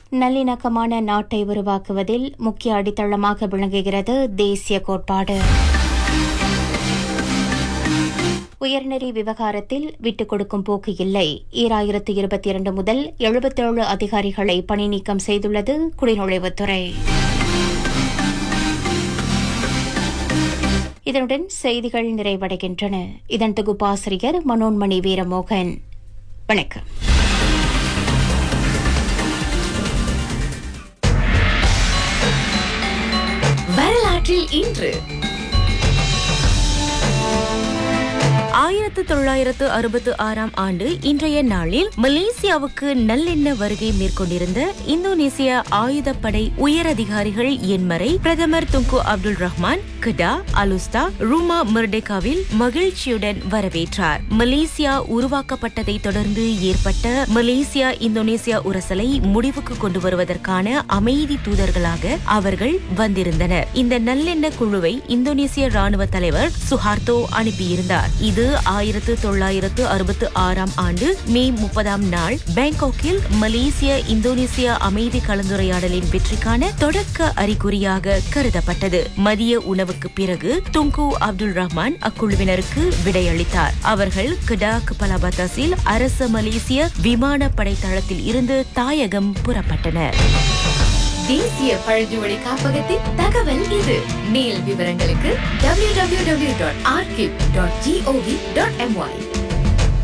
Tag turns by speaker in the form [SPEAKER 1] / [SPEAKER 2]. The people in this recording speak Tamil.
[SPEAKER 1] நல்லிணக்கமான நாட்டை உருவாக்குவதில் முக்கிய அடித்தளமாக விளங்குகிறது தேசிய கோட்பாடு உயர்நெறி விவகாரத்தில் விட்டுக் கொடுக்கும் போக்கு இல்லை ஈராயிரத்து இருபத்தி இரண்டு முதல் எழுபத்தேழு அதிகாரிகளை பணி நீக்கம் செய்துள்ளது குடிநுழைவுத்துறை இதனுடன் செய்திகள் நிறைவடைகின்றன இதன் தொகுப்பாசிரியர் மனோன்மணி வீரமோகன் வணக்கம்
[SPEAKER 2] வரலாற்றில் இன்று
[SPEAKER 3] ஆயிரத்து தொள்ளாயிரத்து அறுபத்து ஆறாம் ஆண்டு இன்றைய நாளில் மலேசியாவுக்கு நல்லெண்ண வருகை மேற்கொண்டிருந்த இந்தோனேசிய ஆயுதப்படை உயரதிகாரிகள் என்மறை பிரதமர் துங்கு அப்துல் ரஹ்மான் கடா அலுஸ்தா ரூமா மிர்டெகாவில் மகிழ்ச்சியுடன் வரவேற்றார் மலேசியா உருவாக்கப்பட்டதை தொடர்ந்து ஏற்பட்ட மலேசியா இந்தோனேசியா உரசலை முடிவுக்கு கொண்டு வருவதற்கான அமைதி தூதர்களாக அவர்கள் வந்திருந்தனர் இந்த நல்லெண்ண குழுவை இந்தோனேசிய ராணுவ தலைவர் சுஹார்த்தோ அனுப்பியிருந்தார் இது ஆயிரத்து தொள்ளாயிரத்து அறுபத்து ஆறாம் ஆண்டு மே முப்பதாம் நாள் பேங்காக்கில் மலேசிய இந்தோனேசிய அமைதி கலந்துரையாடலின் வெற்றிக்கான தொடக்க அறிகுறியாக கருதப்பட்டது மதிய உணவுக்கு பிறகு துங்கு அப்துல் ரஹ்மான் அக்குழுவினருக்கு விடையளித்தார் அவர்கள் கிடாக் பலாபத்தாஸில் அரச மலேசிய விமானப்படை தளத்தில் இருந்து தாயகம் புறப்பட்டனர்
[SPEAKER 2] தேசிய பழங்குடி காப்பகத்தின் தகவல் இது மேல் விவரங்களுக்கு www.archive.gov.my